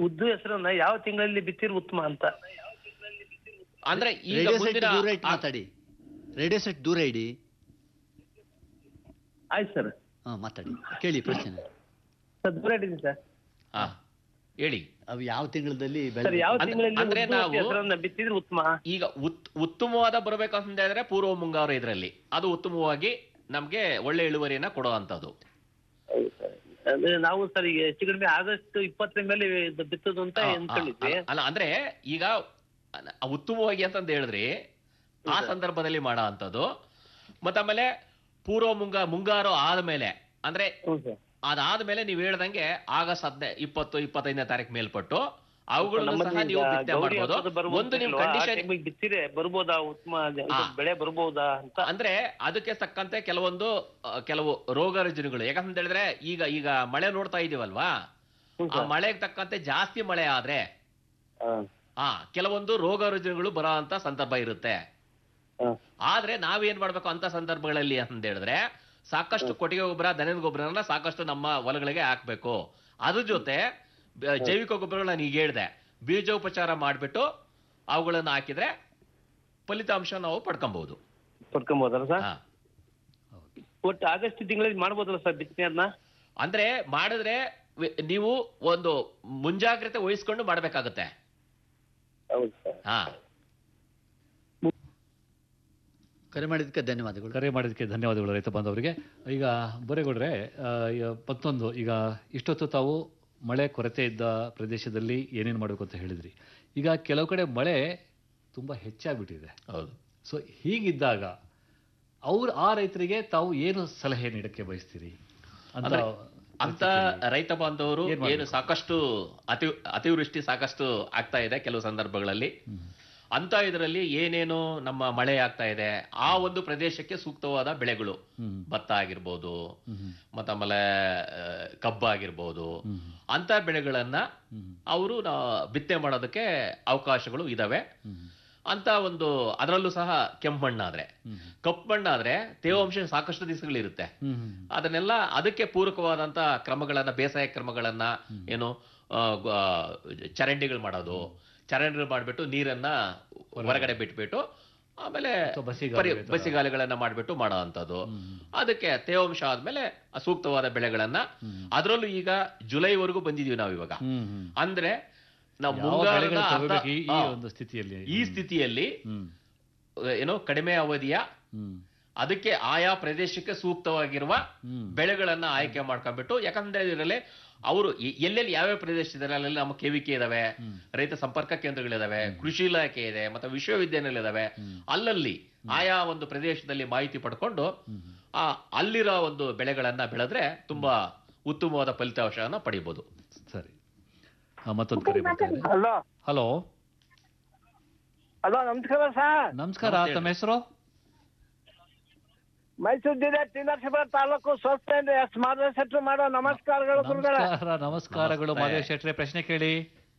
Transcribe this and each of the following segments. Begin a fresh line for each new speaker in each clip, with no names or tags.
ಉದ್ದು ಹೆಸರನ್ನ ಯಾವ ತಿಂಗಳಲ್ಲಿ ಬಿತ್ತಿದ್ರೆ ಉತ್ತಮ ಅಂತ
ಅಂದ್ರೆ ಈಗ
ರೇಡಿಯೋ ಸೆಟ್
ಮುಂದಿನ
ದೂರ ಇಟ್ಟು ಮಾತಾಡಿ ರೇಡಿಯೋ ಸೆಟ್ ದೂರ ಇಡಿ
ಆಯ್ತು ಸರ್
ಹಾ ಮಾತಾಡಿ ಕೇಳಿ ಪ್ರಶ್ನೆ
ಸರ್ ದೂರ ಇದ್ದೀನಿ ಸರ್
ಹಾ, ಹೇಳಿ
ಅವು ಯಾವ ತಿಂಗಳಲ್ಲಿ
ಸರ್
ಬೆಳೆ
ಯಾವ
ಅಂದ್ರೆ-
ತಿಂಗಳಲ್ಲಿ
ಅಂದ್ರೆ
ಉದ್ದು
ನಾವು-
ಹೆಸರನ್ನ ಬಿತ್ತಿದ್ರೆ ಉತ್ತಮ
ಈಗ ಉತ್ ಉತ್ತಮವಾದ ಬರಬೇಕಂತ ಹೇಳಿದ್ರೆ ಪೂರ್ವ ಮುಂಗಾರು ಇದರಲ್ಲಿ ಅದು ಉತ್ತಮವಾಗಿ ನಮ್ಗೆ ಒಳ್ಳೆ ಇಳುವರಿಯನ್ನ ಕೊಡುವಂತದ್ದು
ಅಂದ್ರೆ ನಾವು ಸರ್ ಈಗ ಹೆಚ್ಚು ಕಡಿಮೆ ಆಗಸ್ಟ್ ಇಪ್ಪತ್ತರ ಮೇಲೆ ಇದು ಬಿತ್ತದು ಅಂತ
ಆ, ಆ,
ಅನ್ಕೊಂಡಿದ್ವಿ
ಅಲ್ಲ ಅಂದ್ರೆ ಈಗ ಅಲ್ಲ, ಉತ್ತಮವಾಗಿ ಅಂತಂದ ಹೇಳಿದ್ರಿ ಆ ಸಂದರ್ಭದಲ್ಲಿ ಮಾಡೋ ಅಂತದ್ದು ಮತ್ತಾಮೇಲೆ ಪೂರ್ವ ಮುಂಗ ಮುಂಗಾರು ಆದ್ಮೇಲೆ ಅಂದ್ರೆ
ಹ್ಞೂ ಸರ್
ಅದಾದ್ಮೇಲೆ ನೀವು ಹೇಳ್ದಂಗೆ ಆಗಸ್ಟ್ ಹದಿನೈ ಇಪ್ಪತ್ತು ಇಪ್ಪತ್ತೈದನೇ ತಾರೀಕು ಮೇಲ್ಪಟ್ಟು ಅವುಗಳನ್ನು
ನಮ್ಮಲ್ಲಿ
ಸಹ ನೀವು
ಈಗ
ಬಿತ್ತನೆ
ಗೌರಿ
ಮಾಡ್ಬೋದು
ಹಬ್ಬದ ಬರ್ಬೋದು
ಒಂದು ನಿಮ್
ಅಲ್ವಾ? ಆ
ಕಂಡೀಷನ್
ಟೈಮಿಗೆ ಬಿತ್ತಿರೆ ಬರ್ಬೋದಾ ಉತ್ತಮ ಇದು
ಹಾ.
ಬೆಳೆ ಬರ್ಬೋದಾ ಅಂತ
ಅಂದ್ರೆ ಅದಕ್ಕೆ ತಕ್ಕಂತೆ ಕೆಲವೊಂದು ಆ, ಕೆಲವು ರೋಗ ರುಜಿನಗಳು ಯಾಕಂತ ಹೇಳಿದ್ರೆ ಈಗ ಈಗ ಮಳೆ ನೋಡ್ತಾ ಇದೀವಲ್ವಾ
ಹ್ಞೂ
ಆ
ಸರ್.
ಮಳೆಗೆ ತಕ್ಕಂತೆ ಜಾಸ್ತಿ ಮಳೆ ಆದ್ರೆ
ಹಾ,
ಆ ಕೆಲವೊಂದು ರೋಗ ರುಜಿನಗಳು ಬರೋ ಅಂತ ಸಂದರ್ಭ ಇರುತ್ತೆ
ಹಾ.
ಆದ್ರೆ ನಾವೇನ್ ಮಾಡ್ಬೇಕು ಅಂತ ಸಂದರ್ಭಗಳಲ್ಲಿ ಅಂತ ಹೇಳಿದ್ರೆ ಸಾಕಷ್ಟು ಕೊಟ್ಟಿಗೆ ಗೊಬ್ಬರ ದನದ ಗೊಬ್ಬರನ ಸಾಕಷ್ಟು ನಮ್ಮ ಹೊಲಗಳಿಗೆ ಹಾಕ್ಬೇಕು ಅದ್ರ ಜೊತೆ ಬ- ಜೈವಿಕ ಗೊಬ್ಬರಗಳನ್ನ ಈಗ ಹೇಳ್ದೆ ಬೀಜೋಪಚಾರ ಮಾಡ್ಬಿಟ್ಟು ಅವುಗಳನ್ನ ಹಾಕಿದ್ರೆ ಫಲಿತಾಂಶ ನಾವು ಪಡ್ಕೊಬಹುದು
ಪಡ್ಕೊಬೋದಲ್ಲ ಸರ್
ಹಾ.
ಒಟ್ಟು ಆಗಸ್ಟ್ ತಿಂಗಳಲ್ಲಿ ಮಾಡ್ಬೋದಲ್ಲ ಸರ್ ಬಿತ್ತನೆ ಅದನ್ನ
ಅಂದ್ರೆ ಮಾಡಿದ್ರೆ ವಿ- ನೀವು ಒಂದು ಮುಂಜಾಗ್ರತೆ ವಹಿಸ್ಕೊಂಡು ಮಾಡ್ಬೇಕಾಗತ್ತೆ
ಹೌದು ಸರ್
ಹಾ
ಕರೆ ಮಾಡಿದ್ದಕ್ಕೆ ಧನ್ಯವಾದಗಳು
ಕರೆ ಮಾಡಿದ್ದಕ್ಕೆ ಧನ್ಯವಾದಗಳು ರೈತ ಬಾಂಧವರಿಗೆ ಈಗ ಬೊರೇಗೌಡ್ರೆ ಆ, ಈಗ ಮತ್ತೊಂದು ಈಗ ಇಷ್ಟೊತ್ತು ತಾವು ಮಳೆ ಕೊರತೆ ಇದ್ದ ಪ್ರದೇಶದಲ್ಲಿ ಏನೇನು ಮಾಡಬೇಕು ಅಂತ ಹೇಳಿದ್ರಿ ಈಗ ಕೆಲವು ಕಡೆ ಮಳೆ ತುಂಬ ಹೆಚ್ಚಾಗ್ಬಿಟ್ಟಿದೆ
ಹೌದು
ಸೊ ಹೀಗಿದ್ದಾಗ ಅವ್ರು ಆ ರೈತರಿಗೆ ತಾವು ಏನು ಸಲಹೆ ನೀಡಕ್ಕೆ ಬಯಸ್ತೀರಿ ಅಂತ
ಅಂದ್ರೆ ಅಂತ ರೈತ ಬಾಂಧವರು
ಏನ್ ಮಾಡ್ಬೇಕು?
ಏನು ಸಾಕಷ್ಟು ಅತಿ ಅತಿವೃಷ್ಟಿ ಸಾಕಷ್ಟು ಆಗ್ತಾ ಇದೆ ಕೆಲವು ಸಂದರ್ಭಗಳಲ್ಲಿ ಅಂತ ಇದರಲ್ಲಿ ಏನೇನು ನಮ್ಮ ಮಳೆ ಆಗ್ತಾ ಇದೆ ಆ ಒಂದು ಪ್ರದೇಶಕ್ಕೆ ಸೂಕ್ತವಾದ ಬೆಳೆಗಳು
ಹ್ಮ್.
ಭತ್ತ ಆಗಿರ್ಬೋದು
ಹ್ಮ್.
ಮತ್ತಾಮೇಲೆ ಆ, ಕಬ್ಬು ಆಗಿರ್ಬೋದು
ಹ್ಮ್.
ಅಂತ ಬೆಳೆಗಳನ್ನ
ಹ್ಮ್.
ಅವರು ಬಿತ್ತನೆ ಮಾಡೋದಕ್ಕೆ ಅವಕಾಶಗಳು ಇದಾವೆ
ಹ್ಮ್.
ಅಂತ ಒಂದು ಅದರಲ್ಲೂ ಸಹ ಕೆಂಪು ಮಣ್ಣಾದ್ರೆ
ಹ್ಮ್.
ಕಪ್ಪು ಮಣ್ಣಾದ್ರೆ ತೇವಾಂಶ ಸಾಕಷ್ಟು ದಿವಸಗಳಿರುತ್ತೆ
ಹ್ಮ್. ಹ್ಮ್.
ಅದನ್ನೆಲ್ಲ ಅದಕ್ಕೆ ಪೂರಕವಾದಂತ ಕ್ರಮಗಳನ್ನ ಬೇಸಾಯ ಕ್ರಮಗಳನ್ನ ಏನು ಆ, ಗ- ಆ, ಚರಂಡಿಗಳು ಮಾಡೋದು ಚರಂಡಿಗಳು ಮಾಡಿಬಿಟ್ಟು ನೀರನ್ನ ಹೊರಗಡೆ ಬಿಟ್ಬಿಟ್ಟು ಆಮೇಲೆ
ಅಥವಾ ಬಸಿಗಾಲುವೆ
ಪರಿ-
ತರ.
ಬಸಿಗಾಲುಗಳನ್ನ ಮಾಡಿಬಿಟ್ಟು ಮಾಡೋ ಅಂಥದ್ದು
ಹ್ಮ್.
ಅದಕ್ಕೆ ತೇವಾಂಶ ಆದ್ಮೇಲೆ ಆ ಸೂಕ್ತವಾದ ಬೆಳೆಗಳನ್ನ ಅದರಲ್ಲೂ ಈಗ ಜುಲೈವರೆಗೂ ಬಂದಿದೀವಿ ನಾವು ಇವಾಗ
ಹ್ಮ್. ಹ್ಮ್.
ಅಂದ್ರೆ ನಾವು
ಯಾವ
ಮುಂಗಾರದ
ಬೆಳೆಗಳು
ಅರ್ಧ-
ತಗೋಬೇಕು ಈ- ಈ
ಆ,
ಒಂದು ಸ್ಥಿತಿಯಲ್ಲಿ
ಈ ಸ್ಥಿತಿಯಲ್ಲಿ
ಹ್ಮ್.
ಏನೋ ಕಡಿಮೆ ಅವಧಿಯ
ಹ್ಮ್.
ಅದಕ್ಕೆ ಆಯಾ ಪ್ರದೇಶಕ್ಕೆ ಸೂಕ್ತವಾಗಿರುವ
ಹ್ಮ್.
ಬೆಳೆಗಳನ್ನ ಆಯ್ಕೆ ಮಾಡ್ಕೊಂಡ್ಬಿಟ್ಟು ಯಾಕಂದ್ರೆ ಇದರಲ್ಲಿ ಅವರು ಎ- ಎಲ್ಲೆಲ್ಲಿ ಯಾವ್ಯಾವ ಪ್ರದೇಶದಲ್ಲಿ ಅಲ್ಲೆಲ್ಲ ನಮ್ಮ ಕೆವಿಕೆ ಇದಾವೆ ರೈತ ಸಂಪರ್ಕ ಕೇಂದ್ರಗಳಿದಾವೆ ಕೃಷಿ ಇಲಾಖೆ ಇದೆ ಮತ್ತೆ ವಿಶ್ವವಿದ್ಯಾನಿಲಯ ಇದಾವೆ ಅಲ್ಲಲ್ಲಿ ಆಯಾ ಒಂದು ಪ್ರದೇಶದಲ್ಲಿ ಮಾಹಿತಿ ಪಡ್ಕೊಂಡು ಆ ಅಲ್ಲಿರೋ ಒಂದು ಬೆಳೆಗಳನ್ನ ಬೆಳೆದ್ರೆ ತುಂಬಾ ಉತ್ತಮವಾದ ಫಲಿತಾಂಶವನ್ನ ಪಡಿಬಹುದು
ಸರಿ ಆ, ಮತ್ತೊಂದು ಕರೆ ಬರ್ತಾ ಇದೆ
ಹಲೋ
ಹಲೋ
ಹಲೋ ನಮಸ್ಕಾರ ಸರ್
ನಮಸ್ಕಾರ
ನಮಸ್ತೆ.
ತಮ್ಮ ಹೆಸರು
ಮೈಸೂರು ಜಿಲ್ಲೆ ಟಿನರ್ಸಿಪುರ ತಾಲೂಕು ಸ್ವಚ್ಛತೆಯಿಂದ ಎಸ್ ಮಾರ್ಗದರ್ಶನ ಮಾಡೋ ನಮಸ್ಕಾರಗಳು ಗುರುಗಳೇ
ನಮಸ್ಕಾರ ನಮಸ್ಕಾರಗಳು
ನಮಸ್ತೆ.
ಮಾದೇವ್ ಶೆಟ್ರೆ ಪ್ರಶ್ನೆ ಕೇಳಿ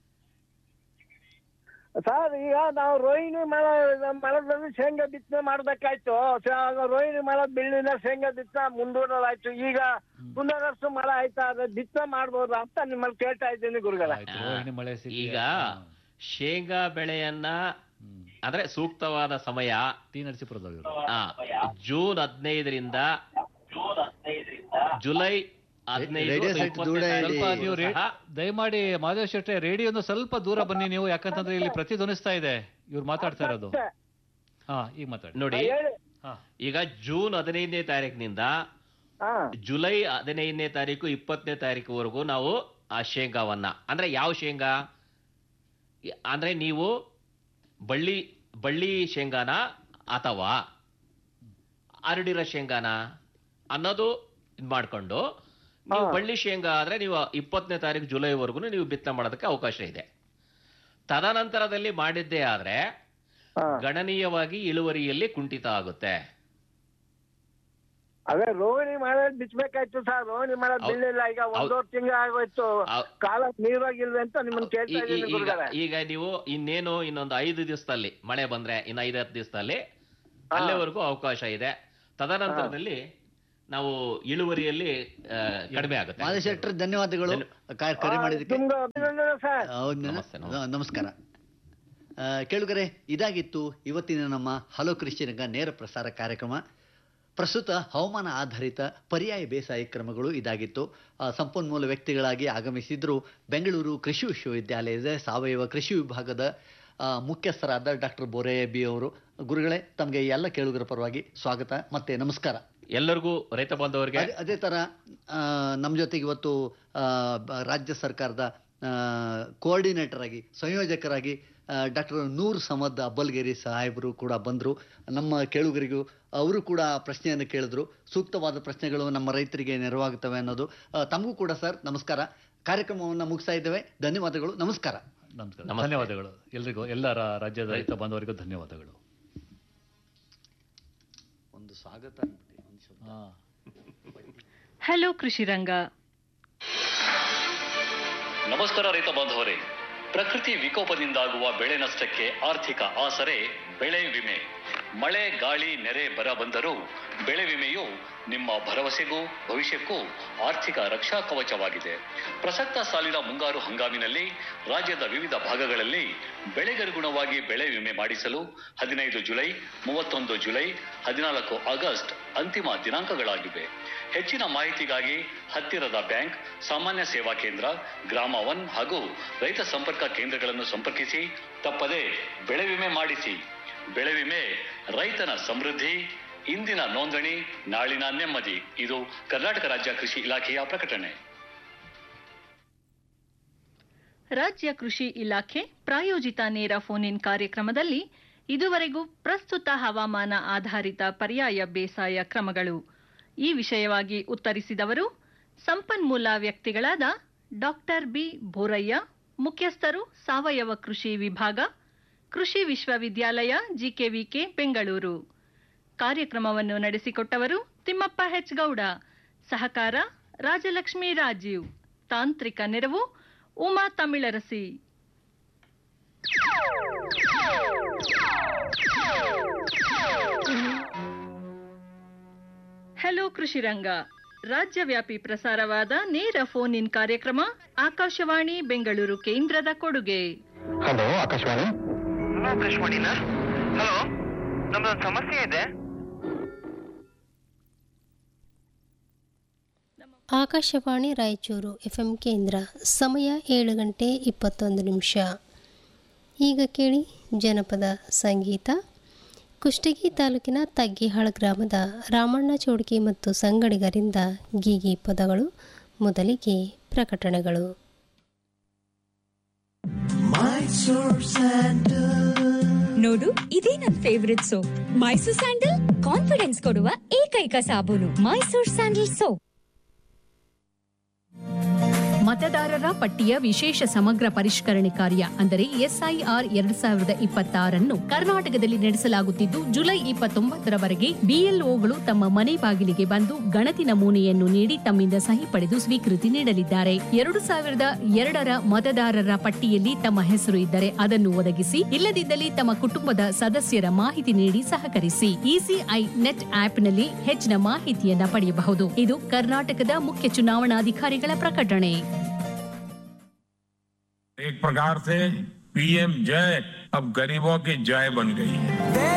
ಸರ್ ಈಗ ನಾವು ರೋಹಿಣಿ ಮಳ ಮಳದಲ್ಲಿ ಶೇಂಗಾ ಬಿತ್ತನೆ ಮಾಡ್ಬೇಕಾಯ್ತು ಸ- ರೋಹಿಣಿ ಮಳ ಬೆಳ್ಳಿನ ಶೇಂಗಾ ಬಿತ್ತನೆ ಮುಂದೂಡಲಾಯ್ತು ಈಗ ಮುಂದೂಡಷ್ಟು ಮಳೆ ಆಯ್ತಾ ಅದೇ ಬಿತ್ತನೆ ಮಾಡ್ಬೋದಾ ಅಂತ ನಿಮ್ಮಲ್ಲಿ ಕೇಳ್ತಾ ಇದ್ದೀನಿ ಗುರುಗಳ
ಆಯ್ತು ರೋಹಿಣಿ ಮಳೆ ಸಿಗ್ಲಿ.
ಈಗ
ಹಾ.
ಶೇಂಗಾ ಬೆಳೆಯನ್ನ
ಹ್ಮ್.
ಅಂದ್ರೆ ಸೂಕ್ತವಾದ ಸಮಯ
ಟಿ ನರಸೀಪುರದವರು
ಆ, ಜೂನ್ ಹದಿನೈದರಿಂದ ಜುಲೈ ಹದಿನೈದು
ರೇಡಿಯೋ ಸೆಟ್
ಇಪ್ಪತ್ತನೇ
ದೂರ
ತಾರೀಕು
ಇಡಿ.
ಸ್ವಲ್ಪ ನೀವು ರೇ-
ಸಹ
ದಯಮಾಡಿ ಮಾದೇವ್ ಶೆಟ್ರೆ ರೇಡಿಯೋನು ಸ್ವಲ್ಪ ದೂರ ಬನ್ನಿ ನೀವು ಯಾಕಂತಂದ್ರೆ ಇಲ್ಲಿ ಪ್ರತಿಧ್ವನಿಸ್ತಾ ಇದೆ ಇವ್ರು ಮಾತಾಡ್ತಾ ಇರೋದು ಹಾ ಈಗ ಮಾತಾಡಿ
ನೋಡಿ
ಹೇಳಿ
ಹಾ
ಈಗ ಜೂನ್ ಹದಿನೈದನೇ ತಾರೀಕಿನಿಂದ
ಹಾ
ಜುಲೈ ಹದಿನೈದನೇ ತಾರೀಕು ಇಪ್ಪತ್ತನೇ ತಾರೀಕುವರೆಗೂ ನಾವು ಆ ಶೇಂಗಾವನ್ನ ಅಂದ್ರೆ ಯಾವ ಶೇಂಗಾ ಈ- ಅಂದ್ರೆ ನೀವು ಬಳ್ಳಿ ಬಳ್ಳಿ ಶೇಂಗಾನ ಅಥವಾ ಹರಡಿರೋ ಶೇಂಗಾನ ಅನ್ನೋದು ಇದ್ ಮಾಡ್ಕೊಂಡು ನೀವು ಬಳ್ಳಿ ಶೇಂಗಾ ಆದ್ರೆ ನೀವು ಇಪ್ಪತ್ತನೇ ತಾರೀಕು ಜುಲೈವರೆಗೂ ನೀವು ಬಿತ್ತನೆ ಮಾಡೋದಕ್ಕೆ ಅವಕಾಶ ಇದೆ ತದನಂತರದಲ್ಲಿ ಮಾಡಿದ್ದೇ ಆದ್ರೆ
ಹಾ.
ಗಣನೀಯವಾಗಿ ಇಳುವರಿಯಲ್ಲಿ ಕುಂಠಿತ ಆಗುತ್ತೆ
ಅದೇ ರೋಹಿಣಿ ಮಳೆ ಬಿಚ್ಚಬೇಕಾಯ್ತು ಸರ್ ರೋಹಿಣಿ ಮಳೆ
ಹೌದ್-
ಬೀಳಿಲ್ಲ ಈಗ ಒಂದೂವರೆ ತಿಂಗಳು ಆಗೋಯ್ತು
ಹೌದ್-
ಕಾಲ ನೀರಾಗಿಲ್ವೇ ಅಂತ ನಿಮ್ಮನ್ನ ಕೇಳ್ತಾ
ಈ- ಈ-
ಇದ್ದೀನಿ
ಈಗ
ಗುರುಗಳೇ
ಈಗ ನೀವು ಇನ್ನೇನು ಇನ್ನೊಂದು ಐದು ದಿವಸದಲ್ಲಿ ಮಳೆ ಬಂದ್ರೆ ಇನ್ನು ಐದು ಹತ್ತು ದಿವಸದಲ್ಲಿ ಅಲ್ಲಿವರೆಗೂ ಅವಕಾಶ ಇದೆ ತದನಂತರದಲ್ಲಿ ನಾವು ಇಳುವರಿಯಲ್ಲಿ ಆ, ಕಡಿಮೆ ಆಗುತ್ತೆ
ಮಾದೇಶ್ ಶೆಟ್ರ್ ಧನ್ಯವಾದಗಳು ಕ- ಕರೆ ಮಾಡಿದ್ದಕ್ಕೆ
ತುಂಬಾ ಅಭಿನಂದನೆ ಸರ್
ಹೌದಾ?
ನಮಸ್ತೆ, ನಮಸ್ತೆ.
ನ- ನಮಸ್ಕಾರ ಆ, ಕೇಳುಗರೆ ಇದಾಗಿತ್ತು ಇವತ್ತಿನ ನಮ್ಮ ಹಲೋ ಕೃಷಿ ರಂಗ ನೇರ ಪ್ರಸಾರ ಕಾರ್ಯಕ್ರಮ ಪ್ರಸ್ತುತ ಹವಾಮಾನ ಆಧಾರಿತ ಪರ್ಯಾಯ ಬೇಸಾಯ ಕ್ರಮಗಳು ಇದಾಗಿತ್ತು ಆ, ಸಂಪನ್ಮೂಲ ವ್ಯಕ್ತಿಗಳಾಗಿ ಆಗಮಿಸಿದ್ರು ಬೆಂಗಳೂರು ಕೃಷಿ ವಿಶ್ವವಿದ್ಯಾಲಯದ ಸಾವಯವ ಕೃಷಿ ವಿಭಾಗದ ಆ, ಮುಖ್ಯಸ್ಥರಾದ ಡಾಕ್ಟರ್ ಬೋರಯ್ಯ ಬಿ ಅವರು ಗುರುಗಳೇ ತಮಗೆ ಎಲ್ಲ ಕೇಳುಗರ ಪರವಾಗಿ ಸ್ವಾಗತ ಮತ್ತೆ ನಮಸ್ಕಾರ
ಎಲ್ಲರಿಗೂ ರೈತ ಬಾಂಧವರಿಗೆ
ಅದೇ- ಅದೇ ಥರ ನಮ್ಮ ಜೊತೆಗೆ ಇವತ್ತು ಆ, ಬ- ರಾಜ್ಯ ಸರ್ಕಾರದ ಕೋಆರ್ಡಿನೇಟರ್ ಆಗಿ ಸಂಯೋಜಕರಾಗಿ ಡಾಕ್ಟರ್ ನೂರ್ ಸಮದ್ ಅಬ್ಬಲ್ಗೇರಿ ಸಾಹೇಬರು ಕೂಡ ಬಂದರು ನಮ್ಮ ಕೇಳುಗರಿಗೂ ಅವರು ಕೂಡ ಪ್ರಶ್ನೆಯನ್ನು ಕೇಳಿದ್ರು ಸೂಕ್ತವಾದ ಪ್ರಶ್ನೆಗಳು ನಮ್ಮ ರೈತರಿಗೆ ನೆರವಾಗುತ್ತವೆ ಅನ್ನೋದು ಆ, ತಮಗೂ ಕೂಡ ಸರ್ ನಮಸ್ಕಾರ ಕಾರ್ಯಕ್ರಮವನ್ನು ಮುಗಿಸ್ತಾ ಇದ್ದೇವೆ ಧನ್ಯವಾದಗಳು ನಮಸ್ಕಾರ
ನಮಸ್ಕಾರ
ನಮಸ್ತೆ.
ಧನ್ಯವಾದಗಳು ಎಲ್ರಿಗೂ ಎಲ್ಲ ರಾ- ರಾಜ್ಯದ ರೈತ ಬಾಂಧವರಿಗೂ ಧನ್ಯವಾದಗಳು
ಒಂದು ಸ್ವಾಗತ ಅಂದ್ಬಿಟ್ಟು ಒಂದು ಶಬ್ದ.
ಹಾ
ಹಲೋ ಕೃಷಿರಂಗ
ನಮಸ್ಕಾರ ರೈತ ಬಾಂಧವರೇ ಪ್ರಕೃತಿ ವಿಕೋಪದಿಂದಾಗುವ ಬೆಳೆ ನಷ್ಟಕ್ಕೆ ಆರ್ಥಿಕ ಆಸರೆ ಬೆಳೆ ವಿಮೆ ಮಳೆ ಗಾಳಿ ನೆರೆ ಬರ ಬಂದರೂ ಬೆಳೆ ವಿಮೆಯು ನಿಮ್ಮ ಭರವಸೆಗೂ ಭವಿಷ್ಯಕ್ಕೂ ಆರ್ಥಿಕ ರಕ್ಷಾ ಕವಚವಾಗಿದೆ ಪ್ರಸಕ್ತ ಸಾಲಿನ ಮುಂಗಾರು ಹಂಗಾಮಿನಲ್ಲಿ ರಾಜ್ಯದ ವಿವಿಧ ಭಾಗಗಳಲ್ಲಿ ಬೆಳೆಗನುಗುಣವಾಗಿ ಬೆಳೆ ವಿಮೆ ಮಾಡಿಸಲು ಹದಿನೈದು ಜುಲೈ ಮೂವತ್ತೊಂದು ಜುಲೈ ಹದಿನಾಲ್ಕು ಆಗಸ್ಟ್ ಅಂತಿಮ ದಿನಾಂಕಗಳಾಗಿವೆ ಹೆಚ್ಚಿನ ಮಾಹಿತಿಗಾಗಿ ಹತ್ತಿರದ ಬ್ಯಾಂಕ್ ಸಾಮಾನ್ಯ ಸೇವಾ ಕೇಂದ್ರ ಗ್ರಾಮ ಒನ್ ಹಾಗೂ ರೈತ ಸಂಪರ್ಕ ಕೇಂದ್ರಗಳನ್ನು ಸಂಪರ್ಕಿಸಿ ತಪ್ಪದೆ ಬೆಳೆ ವಿಮೆ ಮಾಡಿಸಿ ಬೆಳೆ ವಿಮೆ ರೈತನ ಸಮೃದ್ಧಿ ಇಂದಿನ ನೋಂದಣಿ ನಾಳಿನ ನೆಮ್ಮದಿ ಇದು ಕರ್ನಾಟಕ ರಾಜ್ಯ ಕೃಷಿ ಇಲಾಖೆಯ ಪ್ರಕಟಣೆ
ರಾಜ್ಯ ಕೃಷಿ ಇಲಾಖೆ ಪ್ರಾಯೋಜಿತ ನೇರ ಫೋನ್ ಇನ್ ಕಾರ್ಯಕ್ರಮದಲ್ಲಿ ಇದುವರೆಗೂ ಪ್ರಸ್ತುತ ಹವಾಮಾನ ಆಧಾರಿತ ಪರ್ಯಾಯ ಬೇಸಾಯ ಕ್ರಮಗಳು ಈ ವಿಷಯವಾಗಿ ಉತ್ತರಿಸಿದವರು ಸಂಪನ್ಮೂಲ ವ್ಯಕ್ತಿಗಳಾದ ಡಾಕ್ಟರ್ ಬಿ ಬೋರಯ್ಯ ಮುಖ್ಯಸ್ಥರು ಸಾವಯವ ಕೃಷಿ ವಿಭಾಗ ಕೃಷಿ ವಿಶ್ವವಿದ್ಯಾಲಯ ಜಿಕೆವಿಕೆ ಬೆಂಗಳೂರು ಕಾರ್ಯಕ್ರಮವನ್ನು ನಡೆಸಿಕೊಟ್ಟವರು ತಿಮ್ಮಪ್ಪ ಹೆಚ್ ಗೌಡ ಸಹಕಾರ ರಾಜಲಕ್ಷ್ಮಿ ರಾಜೀವ್ ತಾಂತ್ರಿಕ ನೆರವು ಉಮಾ ತಮಿಳರಸಿ ಹಲೋ ಕೃಷಿರಂಗ ರಾಜ್ಯವ್ಯಾಪಿ ಪ್ರಸಾರವಾದ ನೇರ ಫೋನ್ ಇನ್ ಕಾರ್ಯಕ್ರಮ ಆಕಾಶವಾಣಿ ಬೆಂಗಳೂರು ಕೇಂದ್ರದ ಕೊಡುಗೆ
ಹಲೋ ಆಕಾಶವಾಣಿ ಹಲೋ ಆಕಾಶವಾಣಿನಾ ಹಲೋ ನಮ್ದೊಂದು ಸಮಸ್ಯೆ ಇದೆ
ಆಕಾಶವಾಣಿ ರಾಯಚೂರು ಎಫ್ ಎಂ ಕೇಂದ್ರ ಸಮಯ ಏಳು ಗಂಟೆ ಇಪ್ಪತ್ತೊಂದು ನಿಮಿಷ ಈಗ ಕೇಳಿ ಜನಪದ ಸಂಗೀತ ಕುಷ್ಟಗಿ ತಾಲೂಕಿನ ತಗ್ಗಿಹಾಳ ಗ್ರಾಮದ ರಾಮಣ್ಣ ಚೌಡ್ಕಿ ಮತ್ತು ಸಂಗಡಿಗರಿಂದ ಗೀಗಿ ಪದಗಳು ಮೊದಲಿಗೆ ಪ್ರಕಟಣೆಗಳು
ನೋಡು ಇದೇ ನನ್ favourite soap Mysore sandal confidence ಕೊಡುವ ಏಕೈಕ ಸಾಬೂನು ಮೈಸೂರ್ ಸ್ಯಾಂಡಲ್ ಸೋಪ್
ಮತದಾರರ ಪಟ್ಟಿಯ ವಿಶೇಷ ಸಮಗ್ರ ಪರಿಷ್ಕರಣೆ ಕಾರ್ಯ ಅಂದರೆ ಎಸ್ಐಆರ್ ಎರಡ್ ಸಾವಿರದ ಇಪ್ಪತ್ತಾರನ್ನು ಕರ್ನಾಟಕದಲ್ಲಿ ನಡೆಸಲಾಗುತ್ತಿದ್ದು ಜುಲೈ ಇಪ್ಪತ್ತೊಂಬತ್ತರವರೆಗೆ ಬಿಎಲ್ಒಗಳು ತಮ್ಮ ಮನೆ ಬಾಗಿಲಿಗೆ ಬಂದು ಗಣತಿ ನಮೂನೆಯನ್ನು ನೀಡಿ ತಮ್ಮಿಂದ ಸಹಿ ಪಡೆದು ಸ್ವೀಕೃತಿ ನೀಡಲಿದ್ದಾರೆ ಎರಡು ಸಾವಿರದ ಎರಡರ ಮತದಾರರ ಪಟ್ಟಿಯಲ್ಲಿ ತಮ್ಮ ಹೆಸರು ಇದ್ದರೆ ಅದನ್ನು ಒದಗಿಸಿ ಇಲ್ಲದಿದ್ದಲ್ಲಿ ತಮ್ಮ ಕುಟುಂಬದ ಸದಸ್ಯರ ಮಾಹಿತಿ ನೀಡಿ ಸಹಕರಿಸಿ ಇಸಿಐ ನೆಟ್ ಆಪ್ನಲ್ಲಿ ಹೆಚ್ಚಿನ ಮಾಹಿತಿಯನ್ನ ಪಡೆಯಬಹುದು ಇದು ಕರ್ನಾಟಕದ ಮುಖ್ಯ ಚುನಾವಣಾಧಿಕಾರಿಗಳ ಪ್ರಕಟಣೆ
एक प्रकार से पीएम जय अब गरीबों की जय बन गई है